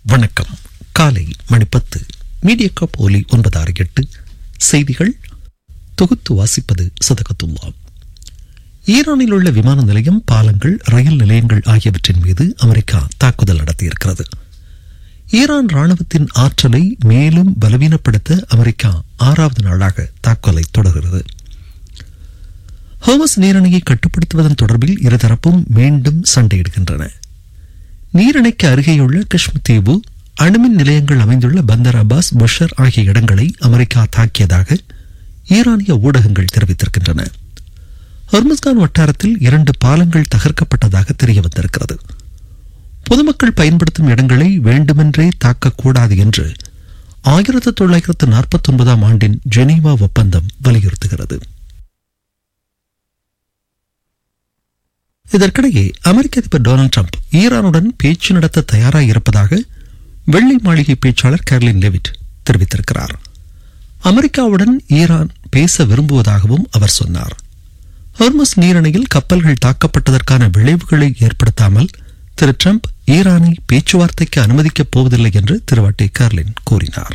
வணக்கம் காலை மணி பத்து மீடியா போலி ஒன்பது ஆறு எட்டு செய்திகள் தொகுத்து வாசிப்பது சதகத்துல்லா ஈரானில் உள்ள விமான நிலையம் பாலங்கள் ரயில் நிலையங்கள் ஆகியவற்றின் மீது அமெரிக்கா தாக்குதல் நடத்தியிருக்கிறது ஈரான் ராணுவத்தின் ஆற்றலை மேலும் பலவீனப்படுத்த அமெரிக்கா ஆறாவது நாளாக தாக்குதலை தொடர்கிறது ஹோமஸ் நீரணையை கட்டுப்படுத்துவதன் தொடர்பில் இருதரப்பும் மீண்டும் சண்டையிடுகின்றன நீரிணைக்கு அருகேயுள்ள காஷ்மீர் தீவு அணுமின் நிலையங்கள் அமைந்துள்ள பந்தர் அப்பாஸ் புஷர் ஆகிய இடங்களை அமெரிக்கா தாக்கியதாக ஈரானிய ஊடகங்கள் தெரிவித்திருக்கின்றன ஹொர்முஸ்கான் வட்டாரத்தில் இரண்டு பாலங்கள் தகர்க்கப்பட்டதாக தெரிய வந்திருக்கிறது பொதுமக்கள் பயன்படுத்தும் இடங்களை வேண்டுமென்றே தாக்கக்கூடாது என்று ஆயிரத்து தொள்ளாயிரத்து நாற்பத்தி ஒன்பதாம் ஆண்டின் ஜெனீவா ஒப்பந்தம் வலியுறுத்துகிறது இதற்கிடையே அமெரிக்க அதிபர் டொனால்டு ட்ரம்ப் ஈரானுடன் பேச்சு நடத்த தயாராக இருப்பதாக வெள்ளை மாளிகை பேச்சாளர் கேர்லின் லெவிட் தெரிவித்திருக்கிறார் அமெரிக்காவுடன் ஈரான் பேச விரும்புவதாகவும் அவர் சொன்னார் ஹொர்மஸ் நீரணையில் கப்பல்கள் தாக்கப்பட்டதற்கான விளைவுகளை ஏற்படுத்தாமல் திரு ட்ரம்ப் ஈரானை பேச்சுவார்த்தைக்கு அனுமதிக்கப் போவதில்லை என்று திரு வட்டி கார்லின் கூறினார்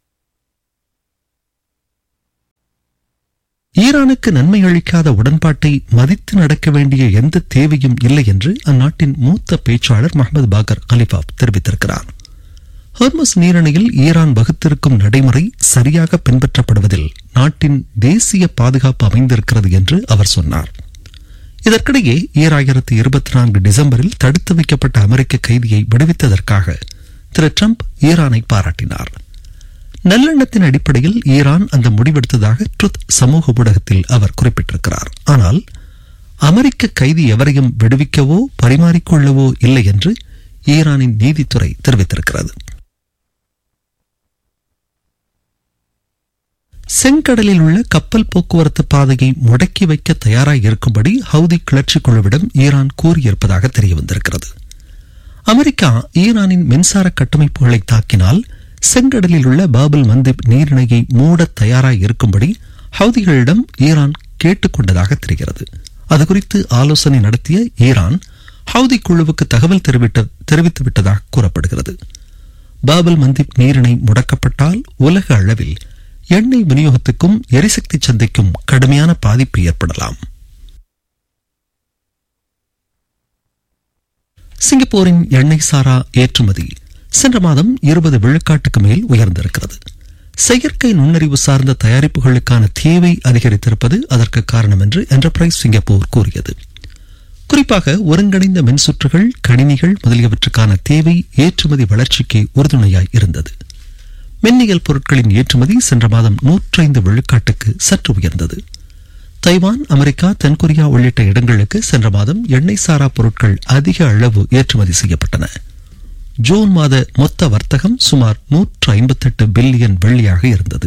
ஈரானுக்கு நன்மை அளிக்காத உடன்பாட்டை மதித்து நடக்க வேண்டிய எந்த தேவையும் இல்லை என்று அந்நாட்டின் மூத்த பேச்சாளர் முகமது பாகர் கலிஃபாப் தெரிவித்திருக்கிறார் ஹர்மஸ் நீரணையில் ஈரான் வகுத்திருக்கும் நடைமுறை சரியாக பின்பற்றப்படுவதில் நாட்டின் தேசிய பாதுகாப்பு அமைந்திருக்கிறது என்று அவர் சொன்னார் இதற்கிடையே ஈராயிரத்தி இருபத்தி நான்கு டிசம்பரில் தடுத்து வைக்கப்பட்ட அமெரிக்க கைதியை விடுவித்ததற்காக திரு ட்ரம்ப் ஈரானை பாராட்டினார் நல்லெண்ணத்தின் அடிப்படையில் ஈரான் அந்த முடிவெடுத்ததாக ட்ருத் சமூக ஊடகத்தில் அவர் குறிப்பிட்டிருக்கிறார் ஆனால் அமெரிக்க கைதி எவரையும் விடுவிக்கவோ பரிமாறிக்கொள்ளவோ இல்லை என்று ஈரானின் நீதித்துறை தெரிவித்திருக்கிறது செங்கடலில் உள்ள கப்பல் போக்குவரத்து பாதையை முடக்கி வைக்க தயாராக இருக்கும்படி ஹவுதி கிளர்ச்சி குழுவிடம் ஈரான் கூறியிருப்பதாக தெரிய வந்திருக்கிறது அமெரிக்கா ஈரானின் மின்சார கட்டமைப்புகளை தாக்கினால் செங்கடலில் உள்ள பாபல் மந்திப் நீரிணையை மூட தயாராக இருக்கும்படி ஹவுதிகளிடம் ஈரான் கேட்டுக்கொண்டதாக தெரிகிறது அது குறித்து ஆலோசனை நடத்திய ஈரான் ஹவுதி குழுவுக்கு தகவல் தெரிவித்து விட்டதாக கூறப்படுகிறது பாபல் மந்திப் நீரிணை முடக்கப்பட்டால் உலக அளவில் எண்ணெய் விநியோகத்துக்கும் எரிசக்தி சந்தைக்கும் கடுமையான பாதிப்பு ஏற்படலாம் சிங்கப்பூரின் எண்ணெய் சாரா ஏற்றுமதி சென்ற மாதம் இருபது விழுக்காட்டுக்கு மேல் உயர்ந்திருக்கிறது செயற்கை நுண்ணறிவு சார்ந்த தயாரிப்புகளுக்கான தேவை அதிகரித்திருப்பது அதற்கு காரணம் என்று என்டர்பிரைஸ் சிங்கப்பூர் கூறியது குறிப்பாக ஒருங்கிணைந்த மின்சுற்றுகள் கணினிகள் முதலியவற்றுக்கான தேவை ஏற்றுமதி வளர்ச்சிக்கு உறுதுணையாய் இருந்தது மின்னியல் பொருட்களின் ஏற்றுமதி சென்ற மாதம் நூற்றைந்து விழுக்காட்டுக்கு சற்று உயர்ந்தது தைவான் அமெரிக்கா தென்கொரியா உள்ளிட்ட இடங்களுக்கு சென்ற மாதம் எண்ணெய் சாரா பொருட்கள் அதிக அளவு ஏற்றுமதி செய்யப்பட்டன ஜூன் மாத மொத்த வர்த்தகம் சுமார் நூற்று ஐம்பத்தெட்டு பில்லியன் வெள்ளியாக இருந்தது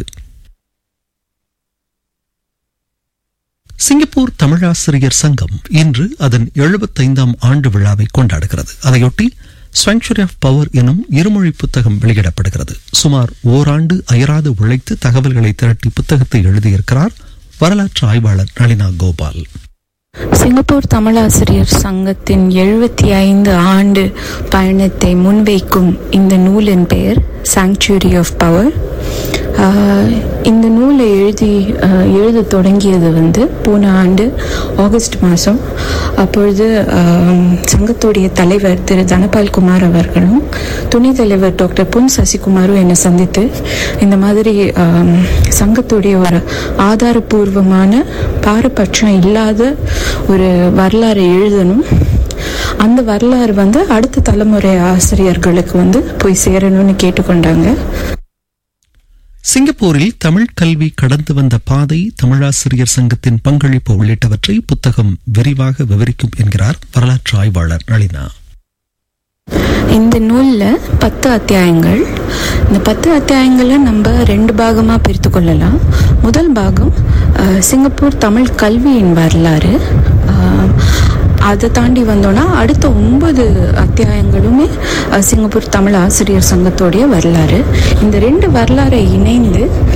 சிங்கப்பூர் தமிழாசிரியர் சங்கம் இன்று அதன் எழுபத்தைந்தாம் ஆண்டு விழாவை கொண்டாடுகிறது அதையொட்டி ஸ்வங்சுரி ஆஃப் பவர் எனும் இருமொழி புத்தகம் வெளியிடப்படுகிறது சுமார் ஓராண்டு அயராது உழைத்து தகவல்களை திரட்டி புத்தகத்தை எழுதியிருக்கிறார் வரலாற்று ஆய்வாளர் நளினா கோபால் சிங்கப்பூர் தமிழாசிரியர் சங்கத்தின் எழுபத்தி ஐந்து ஆண்டு பயணத்தை முன்வைக்கும் இந்த நூலின் பெயர் சாங்சுரி ஆஃப் பவர் இந்த நூலை எழுதி எழுத தொடங்கியது வந்து போன ஆண்டு ஆகஸ்ட் மாதம் அப்பொழுது சங்கத்துடைய தலைவர் திரு தனபால் குமார் அவர்களும் துணைத் தலைவர் டாக்டர் பொன் சசிகுமாரும் என்னை சந்தித்து இந்த மாதிரி சங்கத்துடைய ஒரு ஆதாரபூர்வமான பாரபட்சம் இல்லாத ஒரு வரலாறு எழுதணும் அந்த வரலாறு வந்து அடுத்த தலைமுறை ஆசிரியர்களுக்கு வந்து போய் சேரணும்னு கேட்டுக்கொண்டாங்க சிங்கப்பூரில் தமிழ் கல்வி கடந்து வந்த பாதை தமிழாசிரியர் சங்கத்தின் பங்களிப்பு உள்ளிட்டவற்றை புத்தகம் விரிவாக விவரிக்கும் என்கிறார் வரலாற்று ஆய்வாளர் நளினா இந்த நூலில் பத்து அத்தியாயங்கள் இந்த பத்து அத்தியாயங்களை நம்ம ரெண்டு பாகமாக பிரித்து கொள்ளலாம் முதல் பாகம் சிங்கப்பூர் தமிழ் கல்வியின் வரலாறு அதை தாண்டி வந்தோன்னா அடுத்த ஒன்பது அத்தியாயங்களுமே சிங்கப்பூர் தமிழ் ஆசிரியர் சங்கத்தோடைய வரலாறு இந்த ரெண்டு வரலாறை இணைந்து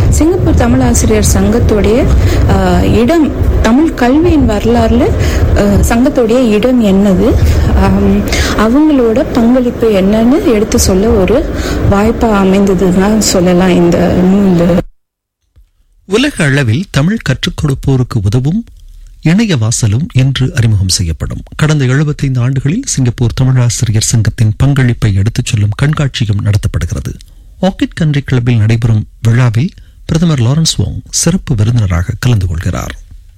சிங்கப்பூர் தமிழ் ஆசிரியர் சங்கத்துடைய ஆஹ், இடம் தமிழ் கல்வியின் வரலாறுல ஆஹ், சங்கத்துடைய இடம் என்னது ஆம், அவங்களோட பங்களிப்பு என்னன்னு எடுத்து சொல்ல ஒரு வாய்ப்பா அமைந்ததுதான் சொல்லலாம் இந்த நூல் உலக அளவில் தமிழ் கற்றுக் கொடுப்போருக்கு உதவும் இணைய வாசலும் இன்று அறிமுகம் செய்யப்படும் கடந்த 75 ஆண்டுகளில் சிங்கப்பூர் தமிழாசிரியர் சங்கத்தின் பங்களிப்பை எடுத்துச் சொல்லும் கண்காட்சியும் நடத்தப்படுகிறது ஆர்கிட் கண்ட்ரி கிளப்பில் நடைபெறும் விழாவில் பிரதமர் லாரன்ஸ் வோங் சிறப்பு விருந்தினராக கலந்து கொள்கிறார்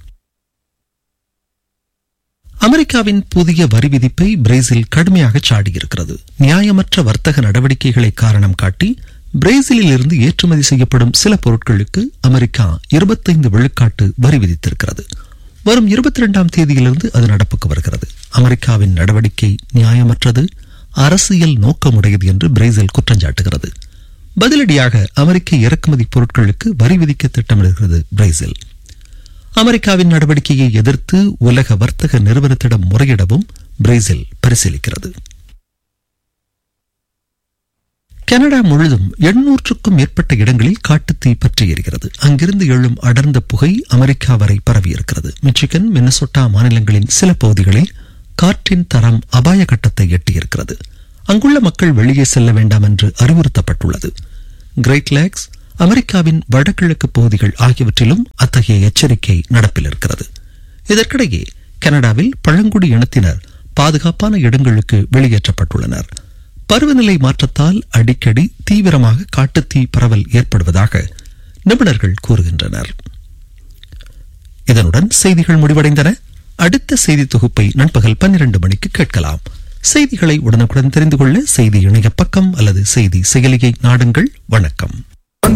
அமெரிக்காவின் புதிய வரி விதிப்பை பிரேசில் கடுமையாக சாடியிருக்கிறது நியாயமற்ற வர்த்தக நடவடிக்கைகளை காரணம் காட்டி பிரேசிலில் இருந்து ஏற்றுமதி செய்யப்படும் சில பொருட்களுக்கு அமெரிக்கா 25 விழுக்காட்டு வரி விதித்திருக்கிறது வரும் 22ஆம் தேதியிலிருந்து அது நடப்புக்கு வருகிறது அமெரிக்காவின் நடவடிக்கை நியாயமற்றது அரசியல் நோக்கமுடையது என்று பிரேசில் குற்றஞ்சாட்டுகிறது பதிலடியாக அமெரிக்க இறக்குமதி பொருட்களுக்கு வரி விதிக்க திட்டமிடுகிறது பிரேசில் அமெரிக்காவின் நடவடிக்கையை எதிர்த்து உலக வர்த்தக நிறுவனத்திடம் முறையிடவும் பிரேசில் பரிசீலிக்கிறது கனடா முழுதும் எண்ணூற்றுக்கும் மேற்பட்ட இடங்களில் காட்டுத்தீ பற்றி எரிகிறது அங்கிருந்து எழும் அடர்ந்த புகை அமெரிக்கா வரை பரவியிருக்கிறது மிச்சிகன் மின்னசோட்டா மாநிலங்களின் சில பகுதிகளில் காற்றின் தரம் அபாய கட்டத்தை எட்டியிருக்கிறது அங்குள்ள மக்கள் வெளியே செல்ல வேண்டாம் என்று அறிவுறுத்தப்பட்டுள்ளது கிரேட் லேக்ஸ் அமெரிக்காவின் வடகிழக்கு பகுதிகள் ஆகியவற்றிலும் அத்தகைய எச்சரிக்கை நடப்பில் இருக்கிறது இதற்கிடையே கனடாவில் பழங்குடி இனத்தினர் பாதுகாப்பான இடங்களுக்கு வெளியேற்றப்பட்டுள்ளனர் பருவநிலை மாற்றத்தால் அடிக்கடி தீவிரமாக காட்டுத்தீ பரவல் ஏற்படுவதாக நிபுணர்கள் கூறுகின்றனர் இதனுடன் செய்திகள் முடிவடைந்தன அடுத்த செய்தி தொகுப்பை நண்பகல் பன்னிரண்டு மணிக்கு கேட்கலாம் செய்திகளை உடனுக்குடன் தெரிந்து கொள்ள செய்தி இணைய பக்கம் அல்லது செய்தி செயலியை நாடுங்கள் வணக்கம்